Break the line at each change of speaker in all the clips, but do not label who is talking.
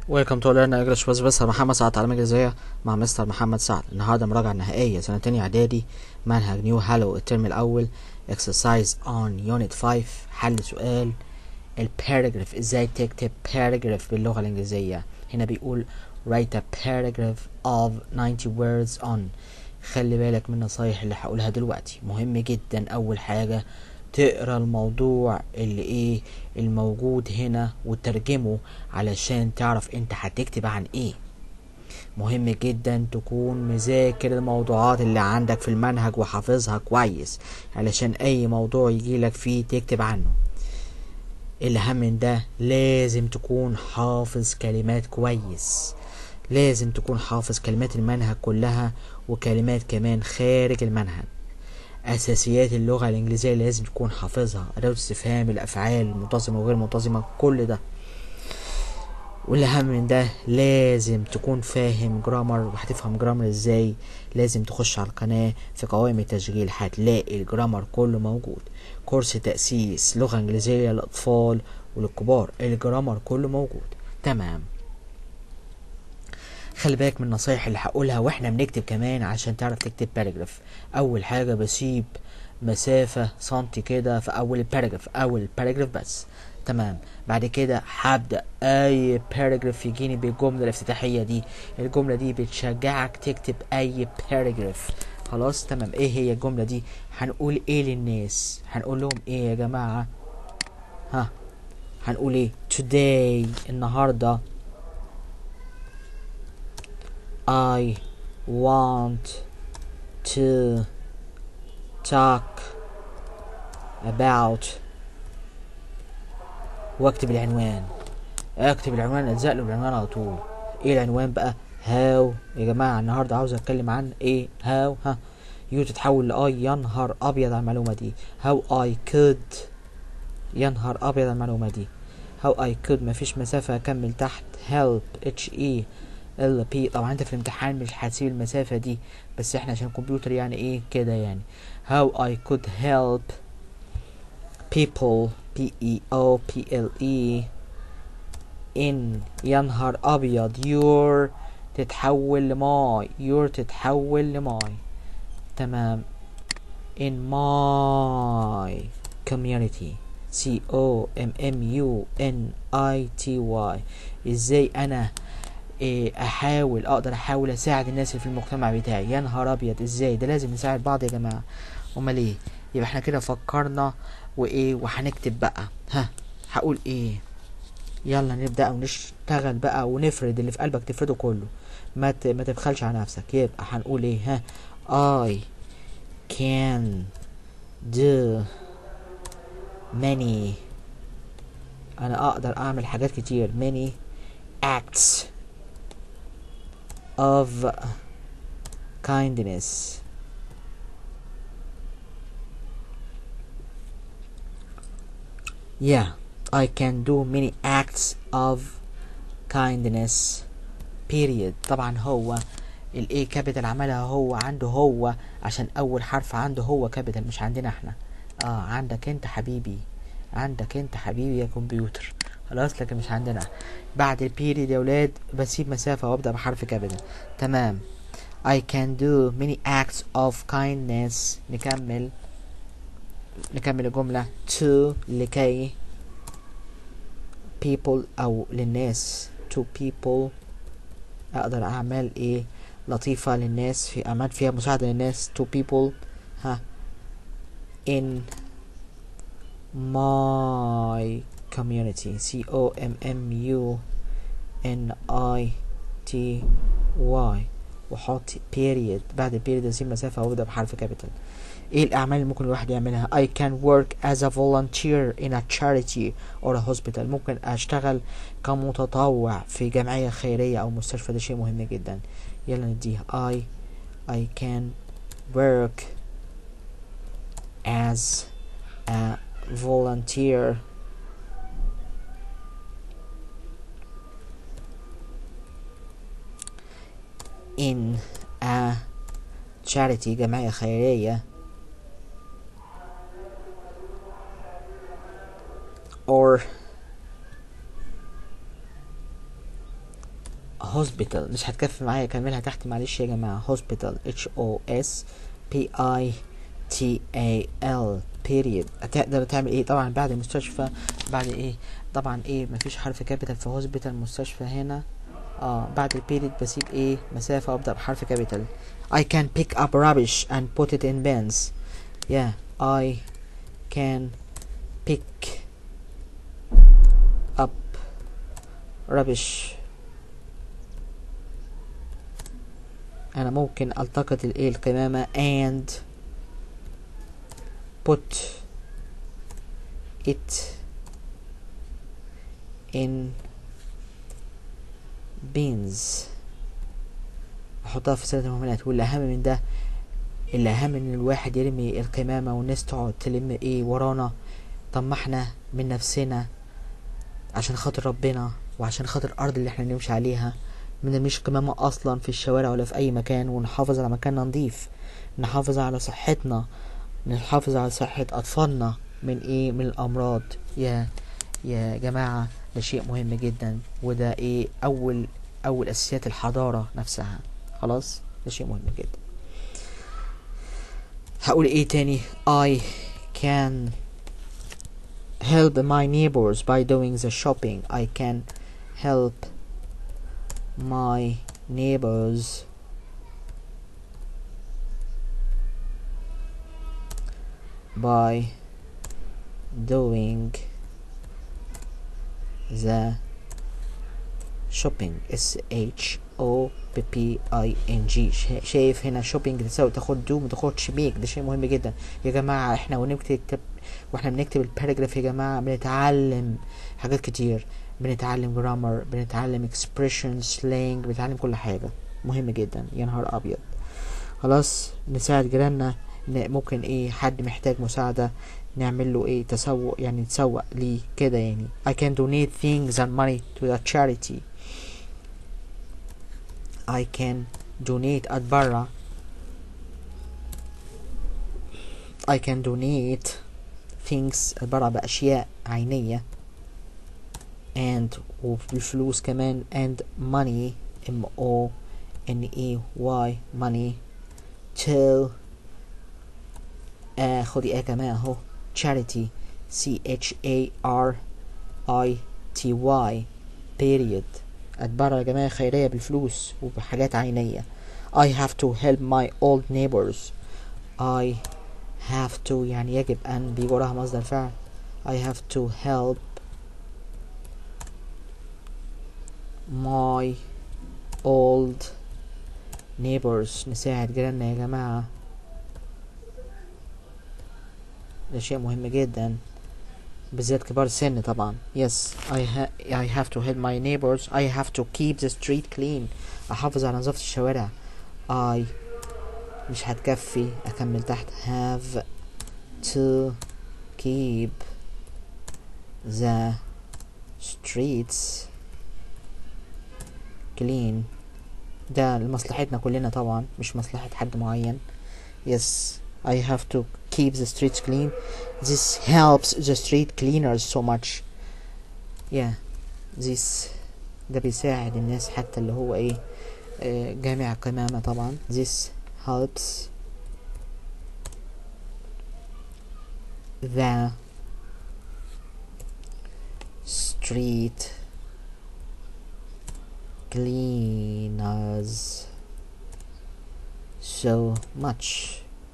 Welcome to Learn English with مستر محمد سعد تعليم الإنجليزية مع مستر محمد سعد النهاردة مراجعة نهائية سنة تانية إعدادي منهج نيو هالو الترم الأول exercise on unit 5 حل سؤال الباراجراف ازاي تكتب paragraph باللغة الإنجليزية هنا بيقول write a paragraph of 90 words on خلي بالك من النصايح اللي هقولها دلوقتي مهم جدا أول حاجة تقرا الموضوع اللي ايه الموجود هنا وترجمه علشان تعرف انت هتكتب عن ايه مهم جدا تكون مذاكر الموضوعات اللي عندك في المنهج وحافظها كويس علشان اي موضوع يجيلك فيه تكتب عنه الأهم من ده لازم تكون حافظ كلمات كويس لازم تكون حافظ كلمات المنهج كلها وكلمات كمان خارج المنهج اساسيات اللغه الانجليزيه لازم تكون حافظها اداه استفهام الافعال المنتظمه وغير منتظمه كل ده والاهم من ده لازم تكون فاهم جرامر وهتفهم جرامر ازاي لازم تخش على القناه في قوائم التشغيل هتلاقي الجرامر كله موجود كورس تاسيس لغه انجليزيه للاطفال وللكبار الجرامر كله موجود تمام خلي بالك من النصايح اللي هقولها واحنا بنكتب كمان عشان تعرف تكتب باراجراف اول حاجه بسيب مسافه سنتي كده في اول الباراجراف اول الباراجراف بس تمام بعد كده هبدا اي باراجراف يجيني بالجمله الافتتاحيه دي الجمله دي بتشجعك تكتب اي باراجراف خلاص تمام ايه هي الجمله دي هنقول ايه للناس هنقول لهم ايه يا جماعه ها هنقول ايه today النهارده I want to talk about واكتب العنوان اكتب العنوان الزق له بالعنوان على طول ايه العنوان بقى هاو يا جماعه النهارده عاوز اتكلم عن ايه هاو ها يو تتحول لاي يا نهار ابيض على المعلومه دي هاو اي كود يا نهار ابيض على المعلومه دي هاو اي كود مفيش مسافه اكمل تحت help اتش اي ال بي طبعا انت في الامتحان مش هتسيب المسافة دي بس احنا عشان الكمبيوتر يعني ايه كده يعني how I could help people P E O P L E in يا نهار ابيض your تتحول لماي your تتحول لماي تمام in my community C O M M U N I T Y ازاي انا إيه احاول اقدر احاول اساعد الناس اللي في المجتمع بتاعي يا نهار ابيض ازاي ده لازم نساعد بعض يا جماعه امال ايه يبقى احنا كده فكرنا وايه وهنكتب بقى ها هقول ايه يلا نبدا ونشتغل بقى ونفرد اللي في قلبك تفرده كله ما ت... ما تبخلش على نفسك يبقى هنقول ايه ها I can do many انا اقدر اعمل حاجات كتير many acts of kindness yeah I can do many acts of kindness period طبعا هو الاي كابيتال عملها هو عنده هو عشان اول حرف عنده هو كابيتال مش عندنا احنا اه عندك انت حبيبي عندك انت حبيبي يا كمبيوتر خلاص لكن مش عندنا بعد البيريد يا ولاد بسيب مسافة وابدأ بحرف كابيتال تمام I can do many acts of kindness نكمل نكمل الجملة to لكي people أو للناس to people أقدر أعمل إيه لطيفة للناس في أعمال فيها مساعدة للناس to people ها in my community C O M M U N I T Y وحط period بعد period اسيب مسافة وابدأ بحرف كابيتال ايه الأعمال اللي ممكن الواحد يعملها I can work as a volunteer in a charity or a hospital ممكن أشتغل كمتطوع في جمعية خيرية أو مستشفى ده شيء مهم جدا يلا نديها I I can work as a volunteer in a charity جمعية خيرية or hospital مش هتكفي معايا كملها تحت معلش يا جماعة hospital H O S P I T A L period هتقدر تعمل ايه طبعا بعد المستشفى بعد ايه طبعا ايه مفيش حرف كابيتال في هوسبيتال مستشفى هنا اه بعد البيريد بسيب ايه مسافة وابدأ بحرف كابيتال I can pick up rubbish and put it in bins yeah I can pick up rubbish انا ممكن التقط الايه القمامة and put it in bins احطها في سلة المهملات والاهم من ده الاهم ان الواحد يرمي القمامة والناس تقعد تلم ايه ورانا طب ما احنا من نفسنا عشان خاطر ربنا وعشان خاطر الارض اللي احنا نمشي عليها ما نرميش قمامة اصلا في الشوارع ولا في اي مكان ونحافظ على مكاننا نضيف نحافظ على صحتنا نحافظ على صحة اطفالنا من ايه من الامراض يا يا جماعة ده شيء مهم جدا وده ايه اول اول اساسيات الحضارة نفسها خلاص ده شيء مهم جدا هقول ايه تاني I can help my neighbors by doing the shopping I can help my neighbors by doing the shopping S H O P P I N G شا- شايف هنا شوبينج تساوي تاخد دو ما تاخدش بيك ده شيء مهم جدا يا جماعة احنا ونكتب واحنا بنكتب الباراجراف يا جماعة بنتعلم حاجات كتير بنتعلم جرامر بنتعلم expression slang بنتعلم كل حاجة مهم جدا يا نهار ابيض خلاص نساعد جيراننا ن- ممكن ايه حد محتاج مساعدة نعمل له ايه تسوق يعني نسوق ليه كده يعني I can donate things and money to a charity I can donate أتبرع I can donate things أتبرع بأشياء عينية and وبالفلوس كمان and money M O N E Y money till آه خدي آه كمان اهو charity C H A R I T Y period أتبرع يا جماعة خيرية بالفلوس وبحاجات عينية I have to help my old neighbors I have to يعني يجب أن بيجي وراها مصدر فعل I have to help my old neighbors نساعد جيراننا يا جماعة ده شيء مهم جدا بالذات كبار السن طبعا yes I, ha I have to help my neighbors I have to keep the street clean أحافظ على نظافة الشوارع I مش هتكفي أكمل تحت have to keep the streets clean ده لمصلحتنا كلنا طبعا مش مصلحة حد معين yes I have to keep the streets clean this helps the street cleaners so much yeah this ده بيساعد الناس حتى اللي هو ايه آه، جامع قمامة طبعا this helps the street cleaners so much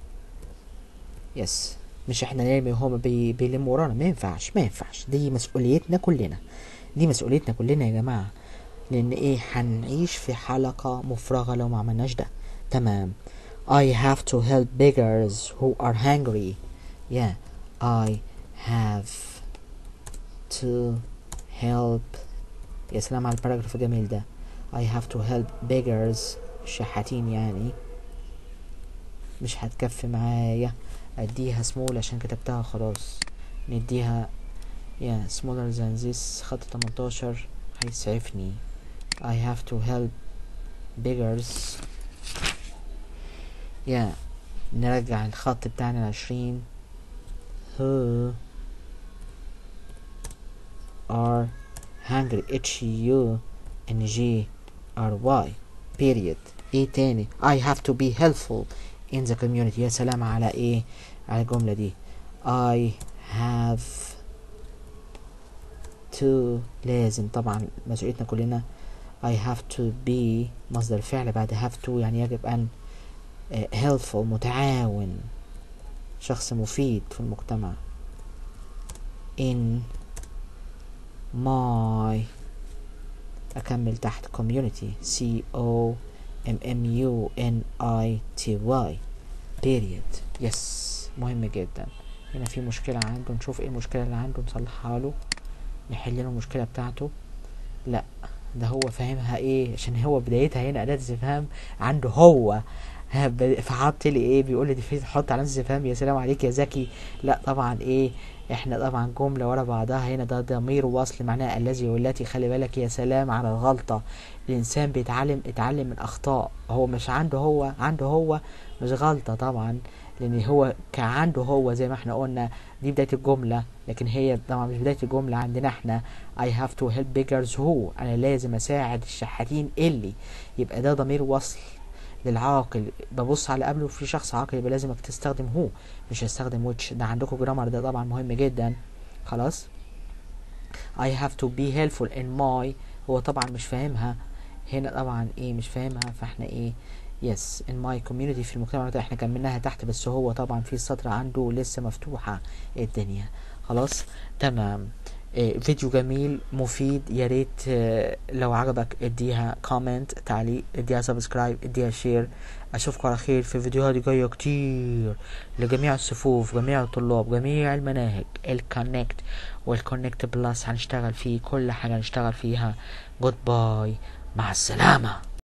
يس مش احنا نرمي وهما بي بيلموا ورانا ما ينفعش ما ينفعش دي مسؤوليتنا كلنا دي مسؤوليتنا كلنا يا جماعة لان ايه هنعيش في حلقة مفرغة لو ما عملناش ده تمام I have to help beggars who are hungry yeah I have to help يا سلام على الباراجراف الجميل ده I have to help beggars الشحاتين يعني مش هتكفي معايا اديها سمول عشان كتبتها خلاص نديها يا yeah, smaller than this خط 18 هيسعفني I have to help beggars يا yeah. نرجع الخط بتاعنا العشرين who are hungry H U N G R Y period ايه تاني I have to be helpful in the community يا سلام على ايه على الجملة دي I have to لازم طبعا مسؤوليتنا كلنا I have to be مصدر الفعل بعد have to يعني يجب أن آه، helpful متعاون شخص مفيد في المجتمع in my أكمل تحت community C O M M U N I T Y period yes مهم جدا هنا في مشكلة عنده نشوف ايه المشكلة اللي عنده نصلحها له نحل له المشكلة بتاعته لا ده هو فاهمها ايه عشان هو بدايتها هنا أداة استفهام عنده هو ها، ب- فحط لي ايه بيقول لي دي في حط علامة استفهام يا سلام عليك يا ذكي لا طبعا ايه احنا طبعا جملة ورا بعضها هنا ده ضمير وصل معناها الذي والتي خلي بالك يا سلام على الغلطة الانسان بيتعلم اتعلم من اخطاء هو مش عنده هو عنده هو مش غلطة طبعا لان هو كان عنده هو زي ما احنا قلنا دي بداية الجملة لكن هي طبعا مش بداية الجملة عندنا احنا I have to help beggars who انا لازم اساعد الشحاتين اللي يبقى ده ضمير وصل للعاقل ببص على قبله في شخص عاقل يبقى لازمك تستخدم هو مش هستخدم which ده عندكم جرامر ده طبعا مهم جدا خلاص I have to be helpful in my هو طبعا مش فاهمها هنا طبعا ايه مش فاهمها فاحنا ايه yes in my community في المجتمع ده احنا كملناها تحت بس هو طبعا في السطر عنده لسه مفتوحة الدنيا خلاص تمام إيه فيديو جميل مفيد يا ريت آه، لو عجبك اديها كومنت تعليق اديها سبسكرايب اديها شير اشوفكم على خير في فيديوهات جايه كتير لجميع الصفوف جميع الطلاب جميع المناهج الكونكت والكونكت بلس هنشتغل فيه كل حاجه هنشتغل فيها جود باي مع السلامه